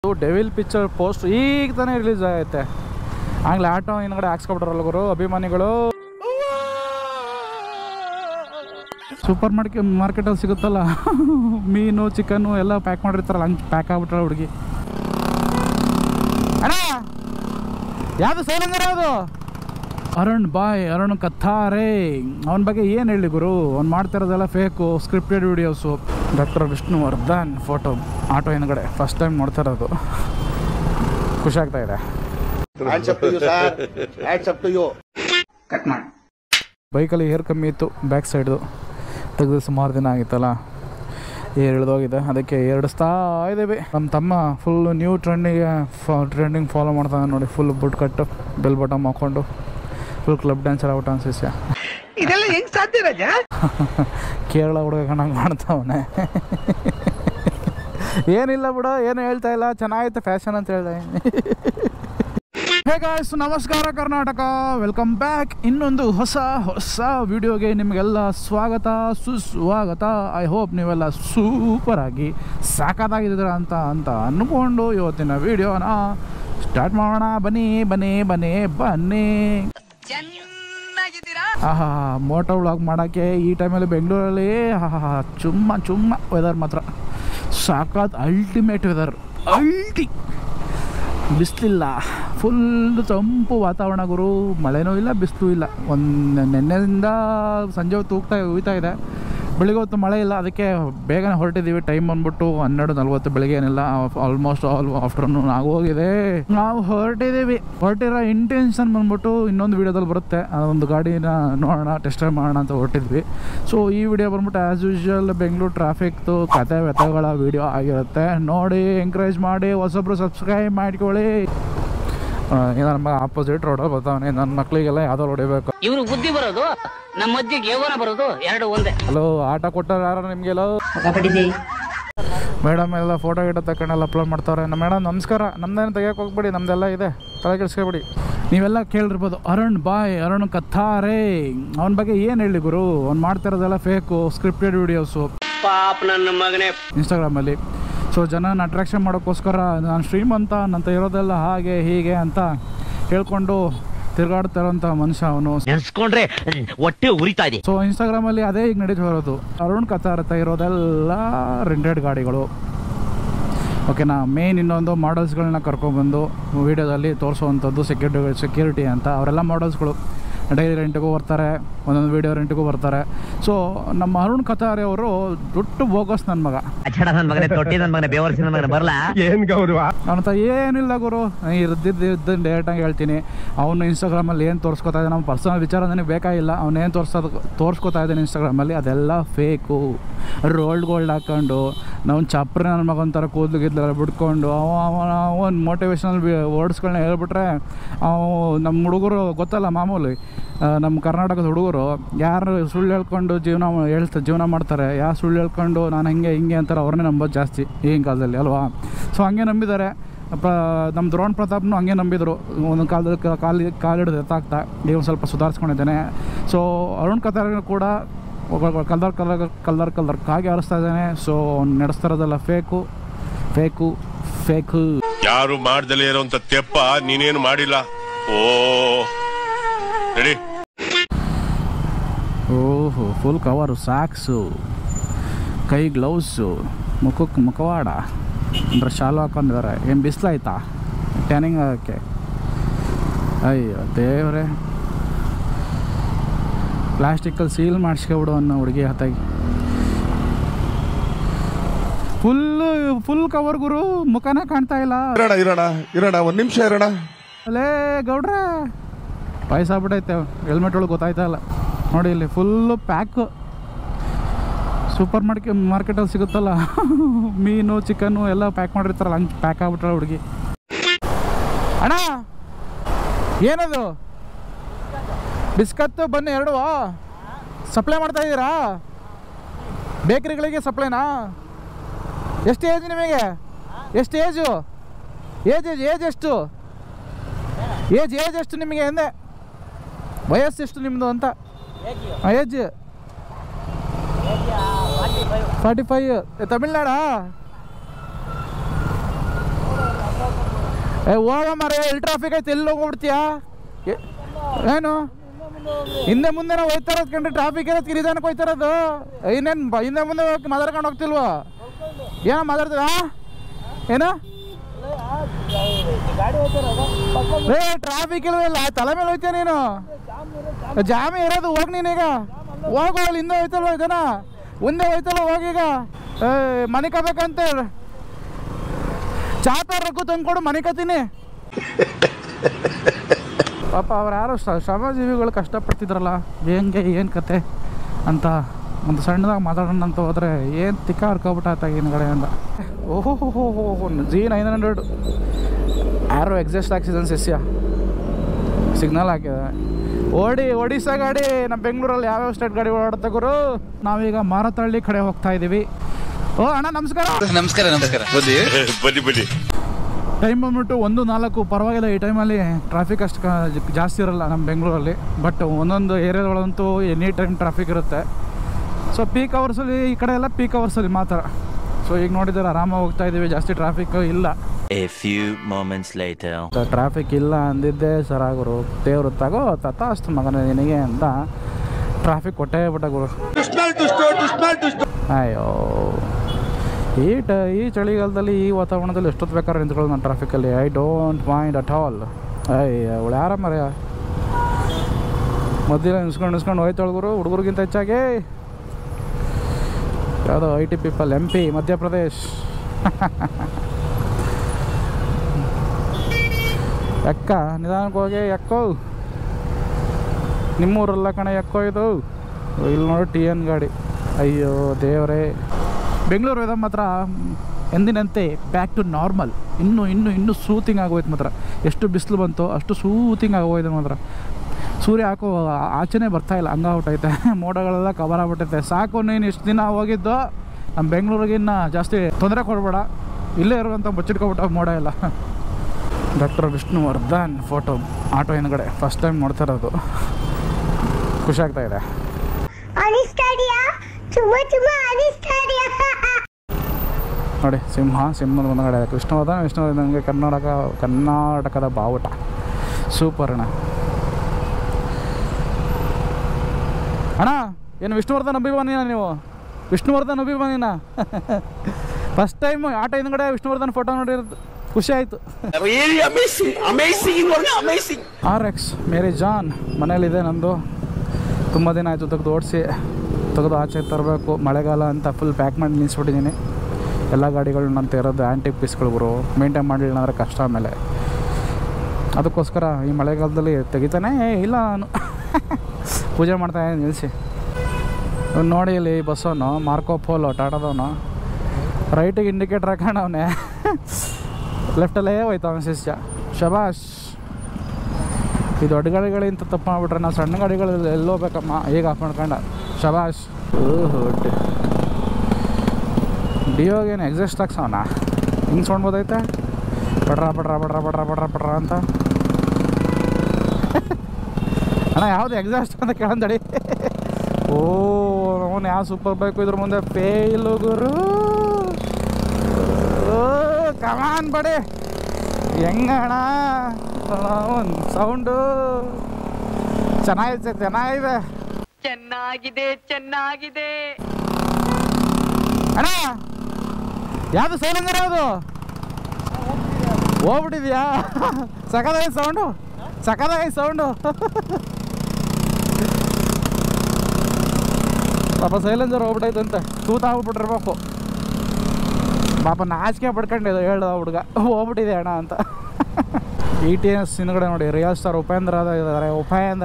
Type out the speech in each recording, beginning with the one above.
Devil picture post ಈಗ ತಾನೇ release ಆಗೈತೆ ಆಗ್ಲೇ ಆಟೋ ಹಿಂದ್ಗಡೆ ಹಾಕ್ಸ್ಕೊಬಿಟ್ರಲ್ಲ ಗುರು ಅಭಿಮಾನಿಗಳು ಸೂಪರ್ ಮಾರ್ಕೆಟ್ ಮಾರ್ಕೆಟಲ್ಲಿ ಸಿಗುತ್ತಲ್ಲ ಮೀನು ಚಿಕನ್ನು ಎಲ್ಲ ಪ್ಯಾಕ್ ಮಾಡಿರ್ತಾರಲ್ಲ ಹಂಗೆ ಪ್ಯಾಕ್ ಆಗ್ಬಿಟ್ರಲ್ಲ ಹುಡುಗಿ ಅಣ್ಣ ಯಾವುದು ಸೈಲೆಂದರ್ ಯಾವುದು ಅರುಣ್ ಬಾಯ್ ಅರುಣ್ ಕಥಾರೆ ಅವನ ಬಗ್ಗೆ ಏನು ಹೇಳಿ ಗುರು ಅವ್ನು ಮಾಡ್ತಿರೋದೆಲ್ಲ fake scripted videos doctor Vishnuvardhan photo auto ಹಿಂದ್ಗಡೆ ಫಸ್ಟ್ ಟೈಮ್ ನೋಡ್ತಾ ಇರೋದು ಖುಷಿ ಆಗ್ತಾ ಇದೆ Hands up to you, sir. Hands up to you. ಬೈಕಲ್ಲಿ ಏರ್ ಕಮ್ಮಿ ಇತ್ತು ಬ್ಯಾಕ್ ಸೈಡ್ದು ತೆಗೆದು ಸುಮಾರು ದಿನ ಆಗಿತ್ತಲ್ಲ ಏರ್ ಇಳಿದೋಗಿದೆ ಅದಕ್ಕೆ ಎರಡಿಸ್ತಾ ಇದ್ದೇವೆ ನಮ್ಮ ತಮ್ಮ ಫುಲ್ ನ್ಯೂ ಟ್ರೆಂಡಿಗೆ ಟ್ರೆಂಡಿಂಗ್ ಫಾಲೋ ಮಾಡ್ತಾನೆ ನೋಡಿ full boot cut bell bottom ಹಾಕ್ಕೊಂಡು ಫುಲ್ ಕ್ಲಬ್ ಡ್ಯಾನ್ಸರ್ ಔಟ್ ಅನ್ಸಿಸ್ಯ ಇದೆಲ್ಲ ಹೆಂಗ್ ಸಾಧ್ಯ ರಾಜ ಕೇರಳ ಹುಡುಗ ಕಣಂಗೆ ಮಾಡ್ತಾವನೆ ಏನಿಲ್ಲ ಬಿಡು ಏನು ಹೇಳ್ತಾ ಇಲ್ಲ ಚೆನ್ನಾಗಿತ್ತು ಫ್ಯಾಷನ್ ಅಂತ ಹೇಳ್ದೆ ಹೇ ಗಾಯ್ಸ್ ನಮಸ್ಕಾರ ಕರ್ನಾಟಕ ವೆಲ್ಕಮ್ ಬ್ಯಾಕ್ ಇನ್ನೊಂದು ಹೊಸ ಹೊಸ ವಿಡಿಯೋಗೆ ನಿಮಗೆಲ್ಲ ಸ್ವಾಗತ ಸುಸ್ವಾಗತ ಐ ಹೋಪ್ ನೀವೆಲ್ಲ ಸೂಪರ್ ಆಗಿ ಸಾಕಾಗಿದ್ದೀರ ಅಂತ ಅಂತ ಅಂದ್ಕೊಂಡು ಇವತ್ತಿನ ವಿಡಿಯೋನ ಸ್ಟಾರ್ಟ್ ಮಾಡೋಣ ಬನ್ನಿ ಬನ್ನಿ ಬನ್ನಿ ಬನ್ನಿ ಆಹಾ ಮೋಟೋ ವ್ಲಾಗ್ ಮಾಡೋಕ್ಕೆ ಈ ಟೈಮಲ್ಲಿ ಬೆಂಗಳೂರಲ್ಲಿ ಆಹಾ ಚುಮ್ಮ ಚುಮ್ಮ ವೆದರ್ ಮಾತ್ರ ಸಾಕಾದ ಅಲ್ಟಿಮೇಟ್ ವೆದರ್ ಅಲ್ಟಿ ಬಿಸಿಲಿಲ್ಲ ಫುಲ್ ತಂಪು ವಾತಾವರಣ ಗುರು ಮಳೆನೂ ಇಲ್ಲ ಬಿಸಿಲು ಇಲ್ಲ ಒಂದು ನೆನ್ನೆಯಿಂದ ಸಂಜೆ ಹೊತ್ತು ಹೋಗ್ತಾ ಹೋಗ್ತಾ ಇದೆ ಬೆಳಿಗ್ಗೆ ಹೊತ್ತು ಮಳೆ ಇಲ್ಲ ಅದಕ್ಕೆ ಬೇಗನೆ ಹೊರಟಿದ್ದೀವಿ ಟೈಮ್ ಬಂದ್ಬಿಟ್ಟು ಹನ್ನೆರಡು ನಲ್ವತ್ತು ಬೆಳಿಗ್ಗೆ ಏನಿಲ್ಲ ಆಲ್ಮೋಸ್ಟ್ ಆಲ್ ಆಫ್ಟರ್ನೂನ್ ಆಗೋಗಿದೆ ನಾವು ಹೊರಟಿದ್ದೀವಿ ಹೊರಟಿರೋ ಇಂಟೆನ್ಷನ್ ಬಂದ್ಬಿಟ್ಟು ಇನ್ನೊಂದು ವೀಡಿಯೋದಲ್ಲಿ ಬರುತ್ತೆ ಅದೊಂದು ಗಾಡಿನ ನೋಡೋಣ ಟೆಸ್ಟ್ ಮಾಡೋಣ ಅಂತ ಹೊರಟಿದ್ವಿ ಸೊ ಈ ವಿಡಿಯೋ ಬಂದ್ಬಿಟ್ಟು ಆ್ಯಸ್ ಯೂಶುವಲ್ ಬೆಂಗಳೂರು ಟ್ರಾಫಿಕ್ದು ಕತೆ ವ್ಯಥೆಗಳ ವಿಡಿಯೋ ಆಗಿರುತ್ತೆ ನೋಡಿ ಎಂಕರೇಜ್ ಮಾಡಿ ಹೊಸೊಬ್ರು ಸಬ್ಸ್ಕ್ರೈಬ್ ಮಾಡ್ಕೊಳ್ಳಿ ಆ, ಇದು ನಮ್ಮ ಆಪೋಸಿಟ್ ರೋಡಲ್ಲಿ ಬರ್ತಾವನೆ ನನ್ನ ಮಕ್ಕಳಿಗೆಲ್ಲ ಯಾವುದೋ ಹೊಡಿಬೇಕು ಇವ್ರು ಬುದ್ಧಿ ಬರೋದು ನಮ್ಮ ಮಧ್ಯೆ ಯೌವನ ಬರೋದು ಎರಡು ಒಂದೇ ಹಲೋ ಆಟ ಕೊಟ್ಟಾರ ಯಾರು ನಿಮಗೆಲ್ಲ ಮೇಡಮ್ ಎಲ್ಲ ಫೋಟೋ ಗಿಟೋ ತಗೊಂಡೆಲ್ಲ ಅಪ್ಲೋಡ್ ಮಾಡ್ತಾವ್ರೆ ನಮ್ಮ ಮೇಡಮ್ ನಮಸ್ಕಾರ ನಮ್ದೇನು ತೆಗಿಯೋಕೆ ಹೋಗ್ಬೇಡಿ ನಮ್ದೆಲ್ಲ ಇದೆ ತಲೆ ಕೆಡಿಸ್ಕೊಬೇಡಿ ನೀವೆಲ್ಲ ಕೇಳಿರ್ಬೋದು ಅರುಣ್ ಬಾಯ್ ಅರುಣ್ ಕಥಾರೆ ಅವನ ಬಗ್ಗೆ ಏನು ಹೇಳಿ ಗುರು ಅವ್ನು ಮಾಡ್ತಿರೋದೆಲ್ಲ ಫೇಕು ಸ್ಕ್ರಿಪ್ಟೆಡ್ ವಿಡಿಯೋಸು ಪಾಪ ನನ್ನ ಮಗನೇ ಇನ್ಸ್ಟಾಗ್ರಾಮಲ್ಲಿ ಸೊ ಜನನ ಅಟ್ರಾಕ್ಷನ್ ಮಾಡೋಕ್ಕೋಸ್ಕರ ನಾನು ಶ್ರೀಮಂತ ನಂತ ಇರೋದೆಲ್ಲ ಹಾಗೆ ಹೀಗೆ ಅಂತ ಹೇಳ್ಕೊಂಡು ತಿರುಗಾಡ್ತಾರಂಥ ಮನುಷ್ಯ ಅವನು ನೆನ್ಸ್ಕೊಂಡ್ರೆ ಹೊಟ್ಟೆ ಉರಿತಾ ಇದೆ ಸೊ ಇನ್ಸ್ಟಾಗ್ರಾಮಲ್ಲಿ ಅದೇ ಈಗ ನಡೀತಾ ಇರೋದು ಅರುಣ್ ಕಥಾರ್ ಹತ್ರ ಇರೋದೆಲ್ಲ ರೆಂಟೆಡ್ ಗಾಡಿಗಳು ಓಕೆನಾ ಮೇನ್ ಇನ್ನೊಂದು ಮಾಡಲ್ಸ್ಗಳನ್ನ ಕರ್ಕೊಬಂದು ವೀಡಿಯೋದಲ್ಲಿ ತೋರಿಸುವಂಥದ್ದು ಸೆಕ್ಯೂರಿಟಿ ಸೆಕ್ಯೂರಿಟಿ ಅಂತ ಅವರೆಲ್ಲ ಮಾಡಲ್ಸ್ಗಳು ಡೈಲಿ ರೆಂಟಿಗೂ ಬರ್ತಾರೆ ಒಂದೊಂದು ವೀಡಿಯೋ ರೆಂಟಿಗೂ ಬರ್ತಾರೆ ಸೊ ನಮ್ಮ ಅರುಣ್ ಕಥಾರಿ ಅವರು ದೊಡ್ಡ ಬೋಗಸ್ ನನ್ನ ಮಗ ಅಚ್ಚಡ ನನ್ ಮಗನೇ ತೊಟ್ಟಿ ನನ್ ಮಗನೇ ಬೇವರ್ಸಿ ನನ್ ಮಗನೇ ಬರಲ್ಲ ಏನ್ ಗೌರವ ಅವನಂತ ಏನಿಲ್ಲ ಗುರು ಇರ್ದಿದ್ದು ಇದ್ದನ್ನು ಡೈರೆಕ್ಟಾಗಿ ಹೇಳ್ತೀನಿ ಅವನು ಇನ್ಸ್ಟಾಗ್ರಾಮಲ್ಲಿ ಏನು ತೋರಿಸ್ಕೊತಾ ಇದ್ದಾನೆ ನಮ್ಮ ಪರ್ಸನಲ್ ವಿಚಾರ ನನಗೆ ಬೇಕಾಗಿಲ್ಲ ಅವನೇನು ತೋರಿಸೋದು ತೋರಿಸ್ಕೊತಾ ಇದ್ದಾನೆ ಇನ್ಸ್ಟಾಗ್ರಾಮಲ್ಲಿ ಅದೆಲ್ಲ ಫೇಕು ರೋಲ್ಡ್ ಗೋಲ್ಡ್ ಹಾಕ್ಕೊಂಡು ನಾವು ಚಪ್ರ ನನ್ನ ಮಗ ಒಂಥರ ಕೂದಲು ಗಿದ್ಲೆಲ್ಲ ಬಿಡ್ಕೊಂಡು ಅವ ಅವನ ಅವನ ಮೋಟಿವೇಶನಲ್ ವರ್ಡ್ಸ್ಗಳನ್ನ ಹೇಳ್ಬಿಟ್ರೆ ಅವು ನಮ್ಮ ಹುಡುಗರು ಗೊತ್ತಲ್ಲ ಮಾಮೂಲಿ ಆ, ನಮ್ಮ ಕರ್ನಾಟಕದ ಹುಡುಗರು ಯಾರು ಸುಳ್ಳು ಹೇಳ್ಕೊಂಡು ಜೀವನ ಮಾ- ಹೇಳ್ತಾ ಜೀವನ ಮಾಡ್ತಾರೆ ಯಾರು ಸುಳ್ಳು ಹೇಳ್ಕೊಂಡು ನಾನು ಹಂಗೆ ಹಿಂಗೆ ಅಂತಾರೆ ಅವ್ರನ್ನೇ ನಂಬೋದು ಜಾಸ್ತಿ ಈಗಿನ ಕಾಲದಲ್ಲಿ ಅಲ್ವಾ ಸೊ ಹಂಗೆ ನಂಬಿದ್ದಾರೆ ಪ್ರ ನಮ್ಮ ದ್ರೋಣ್ ಪ್ರತಾಪ್ನು ಹಂಗೆ ನಂಬಿದರು ಒಂದು ಕಾಲದಲ್ಲಿ ಕ- ಕಾಲಿ ಕಾಲಿಡಿದು ಎತ್ತಾಗ್ತಾ ಈಗ ಒಂದು ಸ್ವಲ್ಪ ಸುಧಾರಿಸ್ಕೊಂಡಿದ್ದಾನೆ ಸೊ ಅರುಣ್ ಕತಾರ್ ಕೂಡ ಒಬ್ಬ ಕಲ್ದರ್ ಕಲರ್ ಕಲ್ದರ್ ಕಲ್ದರ್ ಕಾಗೆ ಹರಿಸ್ತಾ ಇದ್ದಾನೆ ಸೊ ಅವ್ನು ನಡೆಸ್ತಾ ಇರೋದೆಲ್ಲ ಫೇಕು ಫೇಕು ಫೇಕು ಯಾರು ಮಾಡ್ದಲೇ ಇರೋಂತ ತೆಪ್ಪ ನೀನೇನು ಮಾಡಿಲ್ಲ ಓ ರೆಡಿ ಓಹೋ ಫುಲ್ ಕವರು ಸಾಕ್ಸು ಕೈ ಗ್ಲೌಸು ಮುಖಕ್ಕೆ ಮುಖವಾಡ ಅಂದ್ರೆ ಶಾಲು ಹಾಕೊಂಡಿದ್ದಾರೆ ಏನು ಬಿಸಿಲಾಯ್ತಾ ಟ್ಯಾನಿಂಗ್ ಆಗೋಕ್ಕೆ ಅಯ್ಯೋ ದೇವ್ರೆ ಪ್ಲಾಸ್ಟಿಕ್ಕಲ್ಲಿ ಸೀಲ್ ಮಾಡಿಸ್ಕೊಬಿಡು ಅನ್ನೋ ಹುಡುಗಿ ಹತ್ತಾಗಿ ಫುಲ್ಲು ಫುಲ್ ಕವರ್ ಗುರು ಮುಖನೇ ಕಾಣ್ತಾ ಇಲ್ಲ ಇರೋಣ ಇರೋಣ ಇರೋಣ ಒಂದ್ ನಿಮಿಷ ಇರೋಣ ಅಲೇ ಗೌಡ್ರೆ ವಯಸ್ಸಾಗ್ಬಿಟ್ಟೈತೆ ಹೆಲ್ಮೆಟ್ ಒಳಗೆ ಗೊತ್ತಾಯ್ತಾ ಇಲ್ಲ ನೋಡಿ ಇಲ್ಲಿ ಫುಲ್ಲು ಪ್ಯಾಕು ಸೂಪರ್ ಮಾರ್ಕೆ ಮಾರ್ಕೆಟಲ್ಲಿ ಸಿಗುತ್ತಲ್ಲ ಮೀನು ಚಿಕನ್ನು ಎಲ್ಲ ಪ್ಯಾಕ್ ಮಾಡಿರ್ತಾರಲ್ಲ ಹಂಗೆ ಪ್ಯಾಕ್ ಆಗ್ಬಿಟ್ರೆ ಹುಡುಗಿ ಅಣ್ಣ ಏನದು ಬಿಸ್ಕತ್ತು ಬನ್ನಿ ಎರಡು ಸಪ್ಲೈ ಮಾಡ್ತಾ ಇದ್ದೀರಾ ಬೇಕ್ರಿಗಳಿಗೆ ಸಪ್ಲೈನಾ ಎಷ್ಟು ಏಜ್ ನಿಮಗೆ ಎಷ್ಟು ಏಜು ಏಜ್ ಏಜ್ ಏಜ್ ಎಷ್ಟು ಏಜ್ ಏಜ್ ಎಷ್ಟು ನಿಮಗೆ ಎಂದೆ ವಯಸ್ಸು ಎಷ್ಟು ನಿಮ್ಮದು ಅಂತ ಏಜ್ ಫಾರ್ಟಿ ಫೈವ್ ತಮಿಳ್ನಾಡಾ ಏ ಹೋಗ ಮರ ಎಲ್ಲಿ ಟ್ರಾಫಿಕ್ ಐತೆ ಎಲ್ಲಿ ಹೋಗ್ಬಿಡ್ತೀಯಾ ಏ- ಏನು ಹಿಂದೆ ಮುಂದೆ ನಾವು ಹೋಯ್ತಾ ಇರೋದು ಕಂಡ್ರೆ ಟ್ರಾಫಿಕ್ ಇರೋದು ನಿಧಾನಕ್ಕೆ ಹೋಯ್ತಾ ಇರೋದು ಇನ್ನೇನು ಬ ಹಿಂದೆ ಮುಂದೆ ಹೋಗಿ ಮಾತಾಡ್ಕೊಂಡು ಹೋಗ್ತಿಲ್ವಾ ಏನೋ ಮಾತಾಡ್ತೀರಾ ಏನು ಏ ಟ್ರಾಫಿಕ್ ಇಲ್ವಲ್ಲ ತಲೆ ಮೇಲೆ ಹೋಯ್ತೀಯ ನೀನು ಜಾಮಿ ಇರೋದು ಹೋಗಿ ನೀನೀಗ ಹೋಗು ಅಲ್ಲಿ ಹಿಂದೆ ಹೋಯ್ತಲ್ವ ಇದನ್ನ ಮುಂದೆ ಹೋಯ್ತಲ್ವ ಹೋಗೀಗ ಏ ಮನೆ ಕಬೇಕಂತ ಚಾಪ ರಕ್ಕು ತಂದ್ಕೊಡು ಮನೆ ಕತ್ತೀನಿ ಪಾಪ ಅವ್ರು ಯಾರೋ ಶ್ರ- ಶ್ರಮಜೀವಿಗಳು ಕಷ್ಟಪಡ್ತಿದ್ರಲ್ಲ ಹೆಂಗೆ ಏನು ಕತೆ ಅಂತ ಒಂದು ಸಣ್ಣದಾಗಿ ಮಾತಾಡೋಣ ಅಂತ ಹೋದರೆ ಏನು ತಿಕ್ಕ ಹರ್ಕೊಬಿಟ್ಟಾತ ಹಿಂದ್ಗಡೆ ಅಂತ ಓಹೋ ಹೋ ಹೋ ಹೋ ಜಿ ನೈನ್ ಹಂಡ್ರೆಡ್ ಆರೋ ಎಕ್ಸಾಸ್ಟ್ ಆಕ್ಸಿಜನ್ ಸಸ್ಯ ಸಿಗ್ನಲ್ ಹಾಕಿದೆ ಓಡಿ ಒಡಿಶಾ ಗಾಡಿ ನಮ್ಮ ಬೆಂಗಳೂರಲ್ಲಿ ಯಾವ್ಯಾವ ಸ್ಟೇಟ್ ಗಾಡಿ ಓಡಾಡುತ್ತೆ ಗುರು ನಾವೀಗ ಮಾರತಹಳ್ಳಿ ಕಡೆ ಹೋಗ್ತಾ ಇದ್ದೀವಿ ಓ ಅಣ್ಣ ನಮಸ್ಕಾರ ನಮಸ್ಕಾರ ನಮಸ್ಕಾರ ಬನ್ನಿ ಬನ್ನಿ ಬನ್ನಿ ಟೈಮ್ ಬಂದ್ಬಿಟ್ಟು ಒಂದು ನಾಲ್ಕು ಪರವಾಗಿಲ್ಲ ಈ ಟೈಮಲ್ಲಿ ಟ್ರಾಫಿಕ್ ಅಷ್ಟು ಕ- ಜಾಸ್ತಿ ಇರಲ್ಲ ನಮ್ಮ ಬೆಂಗಳೂರಲ್ಲಿ ಬಟ್ ಒಂದೊಂದು ಏರಿಯಾದೊಳಗಂತೂ ಎನಿ ಟೈಮ್ ಟ್ರಾಫಿಕ್ ಇರುತ್ತೆ ಸೊ ಪೀಕ್ ಅವರ್ಸಲ್ಲಿ ಈ ಕಡೆ ಎಲ್ಲ ಪೀಕ್ ಅವರ್ಸಲ್ಲಿ ಮಾತ್ರ ಸೊ ಈಗ ನೋಡಿದ್ರೆ ಆರಾಮಾಗಿ ಹೋಗ್ತಾ ಇದ್ದೀವಿ ಜಾಸ್ತಿ ಟ್ರಾಫಿಕ್ ಇಲ್ಲ A few moments later. Traffic ಇಲ್ಲ ಅಂದಿದ್ದೆ ಸರಾಗುರು ದೇವ್ರು ತಗೋ ತಥಾಸ್ತು ಮಗನ ನಿನಗೆ ಅಂತ ಟ್ರಾಫಿಕ್ ಕೊಟ್ಟೇ ಬಿಟ್ಟ ಗುರು ಅಯ್ಯೋ ಈ ಟ ಈ ಚಳಿಗಾಲದಲ್ಲಿ ಈ ವಾತಾವರಣದಲ್ಲಿ ಎಷ್ಟೊತ್ತು ಬೇಕಾದ್ರೆ ನಿಂತ್ಕೊಳ್ಳೋದು ನಾನು ಟ್ರಾಫಿಕಲ್ಲಿ I don't mind at all ಅಯ್ಯ ಅವಳು ಯಾರ ಮರ್ಯ ಮಧ್ಯೆ ನಿಲ್ಸ್ಕೊಂಡು ನಿಲ್ಸ್ಕೊಂಡು ಹೋಯ್ತಾಳು ಗುರು ಹುಡುಗರಿಗಿಂತ ಹೆಚ್ಚಾಗಿ ಯಾವುದೋ I T people M P Madhya Pradesh ಎಕ್ಕ ನಿಧಾನಕ್ಕೆ ಹೋಗಿ ಎಕ್ಕೋ ನಿಮ್ಮೂರಲ್ಲ ಕಣ ಎಕ್ಕೋ ಇದು ಇಲ್ಲಿ ನೋಡಿ ಟಿ ಎನ್ ಗಾಡಿ ಅಯ್ಯೋ ದೇವರೇ ಬೆಂಗಳೂರು ವೆದರ್ ಮಾತ್ರ ಎಂದಿನಂತೆ ಬ್ಯಾಕ್ ಟು ನಾರ್ಮಲ್ ಇನ್ನೂ ಇನ್ನೂ ಇನ್ನೂ ಸೂತಿಂಗ್ ಆಗೋಯ್ತು ಮಾತ್ರ ಎಷ್ಟು ಬಿಸಿಲು ಬಂತು ಅಷ್ಟು ಸೂತಿಂಗ್ ಆಗೋಯ್ತು ಮಾತ್ರ ಸೂರ್ಯ ಹಾಕೋ ಆ- ಆಚೆನೇ ಬರ್ತಾ ಇಲ್ಲ ಹಂಗಾಗ್ಬಿಟ್ಟೈತೆ ಮೋಡಗಳೆಲ್ಲ ಕವರ್ ಆಗ್ಬಿಟ್ಟೈತೆ ಸಾಕು ನೀನು ಇಷ್ಟು ದಿನ ಹೋಗಿದ್ದು ನಮ್ಮ ಬೆಂಗಳೂರಿಗೆ ಇನ್ನು ಜಾಸ್ತಿ ತೊಂದರೆ ಕೊಡಬೇಡ ಇಲ್ಲೇ ಇರುವಂಥ ಬಚ್ಚಿಟ್ಕೊಬಿಟ್ಟ ಮೋಡ ಎಲ್ಲ ಡಾಕ್ಟರ್ ವಿಷ್ಣುವರ್ಧನ್ ಫೋಟೋ ಆಟೋ ಹಿಂದ್ಗಡೆ ಫಸ್ಟ್ ಟೈಮ್ ನೋಡ್ತಾ ಇರೋದು ಖುಷಿ ಆಗ್ತಾ ಇದೆ ಅನಿಸ್ತಾ ಇದೆಯಾ ತುಂಬಾ ತುಂಬಾ ಅನಿಸ್ತಾ ಇದೆಯಾ ನೋಡಿ ಸಿಂಹ ಸಿಂಹದ ಮುಂದಗಡೆ ವಿಷ್ಣುವರ್ಧನ್ ವಿಷ್ಣುವರ್ಧನ್ಗೆ ಕರ್ನಾಟಕ ಕರ್ನಾಟಕದ ಬಾವುಟ ಸೂಪರ್ ಅಣ್ಣ ಅಣ್ಣ ಏನು ವಿಷ್ಣುವರ್ಧನ್ ಅಭಿಮಾನಿನ ನೀವು ವಿಷ್ಣುವರ್ಧನ್ ಅಭಿಮಾನಿನ ಫಸ್ಟ್ ಟೈಮ್ ಆಟೋ ಹಿಂದ್ಗಡೆ ವಿಷ್ಣುವರ್ಧನ್ ಫೋಟೋ ನೋಡಿರೋದು ಖುಷಿ ಆಯಿತು ಆರ್ ಎಕ್ಸ್ ಮೇರಿ ಜಾನ್ ಮನೇಲಿದೆ ನಂದು ತುಂಬ ದಿನ ಆಯಿತು ತೆಗೆದು ಓಡಿಸಿ ತೆಗೆದು ಆಚೆ ತರಬೇಕು ಮಳೆಗಾಲ ಅಂತ ಫುಲ್ ಪ್ಯಾಕ್ ಮಾಡಿ ನಿಲ್ಲಿಸ್ಬಿಟ್ಟಿದ್ದೀನಿ ಎಲ್ಲ ಗಾಡಿಗಳು ನಂತ ಇರೋದು ಆ್ಯಂಟಿಕ್ ಪೀಸ್ಗಳು ಗುರು ಮೇಂಟೈನ್ ಮಾಡಲಿಲ್ಲ ಅಂದರೆ ಕಷ್ಟ ಆಮೇಲೆ ಅದಕ್ಕೋಸ್ಕರ ಈ ಮಳೆಗಾಲದಲ್ಲಿ ತೆಗಿತಾನೇ ಇಲ್ಲ ನಾನು ಪೂಜೆ ಮಾಡ್ತಾ ಇದ್ದೀನಿ ನಿಲ್ಲಿಸಿ ಇವ್ನು ನೋಡಿ ಇಲ್ಲಿ ಬಸ್ಸವನು ಮಾರ್ಕೋ ಪೋಲೋ ಟಾಟಾದವನು ರೈಟಿಗೆ ಇಂಡಿಕೇಟ್ರ್ ಹಾಕೊಂಡವನೆ ಲೆಫ್ಟಲ್ಲೇ ಹೋಯ್ತಾವ ಶಿಷ್ಯ ಶಬಾಷ್ ಈ ದೊಡ್ಡ ಗಾಡಿಗಳಿಂತ ತಪ್ಪು ಮಾಡ್ಬಿಟ್ರೆ ನಾವು ಸಣ್ಣ ಗಾಡಿಗಳು ಎಲ್ಲೋಗ್ಬೇಕಮ್ಮ ಈಗ ಆಫ್ ಮಾಡ್ಕೊಂಡ ಶಬಾಷ್ ಓಹೋ ಡಿಯೋಗೇನು ಎಕ್ಸಾಸ್ಟ್ ಹಾಕ್ಸವನ ಹಿಂಗೆ ಸೊಂಡ್ಬೋದೈತೆ ಪಡ್ರ ಪಡ್ರ ಪಡ್ರ ಪಡ್ರ ಪಡ್ರ ಪಡ್ರ ಅಂತ ಅಣ್ಣ ಯಾವುದು ಎಕ್ಸಾಸ್ಟ್ ಅಂತ ಕೇಳಂದಡಿ ಓ ಅವನು ಯಾವ ಸೂಪರ್ ಬೈಕ್ ಇದ್ರ ಮುಂದೆ ಫೇಲು ಗುರು ಓ ಕಮಾನ್ ಬಡಿ ಹೆಂಗಣ ಒಂದು ಸೌಂಡು ಚೆನ್ನಾಗಿದೆ ಚೆನ್ನಾಗಿದೆ ಚೆನ್ನಾಗಿದೆ ಚೆನ್ನಾಗಿದೆ ಅಣ್ಣ ಯಾವುದು ಸೈಲೆಂಜರ್ ಯಾವುದು ಹೋಗ್ಬಿಟ್ಟಿದ್ಯಾ ಸಕದಾಗಿ ಸೌಂಡು ಸಕದಾಗಿ ಸೌಂಡು ಪಾಪ ಸೈಲೆಂಜರ್ ಹೋಗ್ಬಿಟ್ಟೈತಂತೆ ತೂತ ಆಗ್ಬಿಟ್ಟಿರ್ಬೇಕು ಪಾಪ ನಾಚಿಕೆ ಪಡ್ಕೊಂಡಿದ್ದು ಹೇಳ್ದ ಹುಡುಗ ಹೋಗ್ಬಿಟ್ಟಿದೆ ಅಣ್ಣ ಅಂತ ಇ ಟಿ ಎಸ್ ಹಿಂದ್ಗಡೆ ನೋಡಿ ರಿಯಲ್ ಸ್ಟಾರ್ ಉಪೇಂದ್ರ ಇದ್ದಾರೆ ಉಪೇಂದ್ರ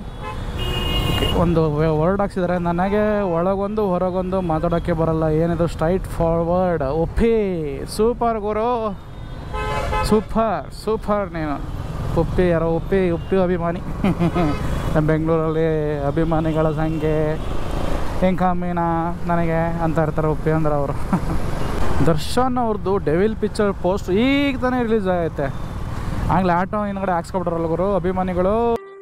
ಒಂದು ವರ್ಡ್ ಹಾಕ್ಸಿದ್ದಾರೆ ನನಗೆ ಒಳಗೊಂದು ಹೊರಗೊಂದು ಮಾತಾಡೋಕ್ಕೆ ಬರಲ್ಲ ಏನಿದು ಸ್ಟ್ರೈಟ್ ಫಾರ್ವರ್ಡ್ ಒಪ್ಪಿ ಸೂಪರ್ ಗುರು ಸೂಪರ್ ಸೂಪರ್ ನೀನು ಉಪ್ಪಿ ಯಾರೋ ಉಪ್ಪಿ ಉಪ್ಪಿ ಅಭಿಮಾನಿ ನಮ್ಮ ಬೆಂಗಳೂರಲ್ಲಿ ಅಭಿಮಾನಿಗಳ ಸಂಖ್ಯೆ ಹೆಂಗೆ ಕಮ್ಮಿನ ನನಗೆ ಅಂತ ಇರ್ತಾರೆ ಉಪ್ಪಿ ಅಂದ್ರೆ ಅವರು ದರ್ಶನ್ ಅವ್ರದ್ದು ಡೆವಿಲ್ ಪಿಕ್ಚರ್ ಪೋಸ್ಟ್ ಈಗ ತಾನೇ ರಿಲೀಸ್ ಆಗೈತೆ ಆಗ್ಲೇ ಆಟೋ ಹಿಂದ್ಗಡೆ ಹಾಕ್ಸ್ಕೊಬಿಟ್ರಲ್ಲ ಗುರು ಅಭಿಮಾನಿಗಳು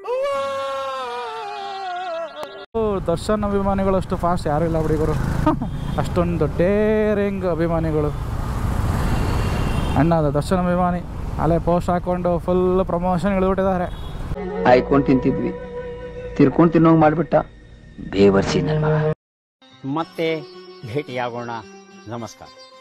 ದರ್ಶನ್ ಅಭಿಮಾನಿಗಳು ಅಷ್ಟು ಫಾಸ್ಟ್ ಯಾರೂ ಇಲ್ಲ ಬಿಡಿ ಗುರು ಅಷ್ಟೊಂದು ಡೇರಿಂಗ್ ಅಭಿಮಾನಿಗಳು ಅಣ್ಣ ಅದು ದರ್ಶನ್ ಅಭಿಮಾನಿ ಅಲ್ಲೇ ಪೋಸ್ಟ್ ಹಾಕೊಂಡು ಫುಲ್ ಪ್ರಮೋಷನ್ ಇಳಿದ್ಬಿಟ್ಟಿದ್ದಾರೆ ಆಯ್ಕೊಂಡು ತಿಂತಿದ್ವಿ ತಿರ್ಕೊಂಡು ತಿನ್ನೋಂಗ್ ಮಾಡ್ಬಿಟ್ಟ ಬೇವರ್ಸಿ ನನ್ ಮಗ ಮತ್ತೆ ಭೇಟಿಯಾಗೋಣ ನಮಸ್ಕಾರ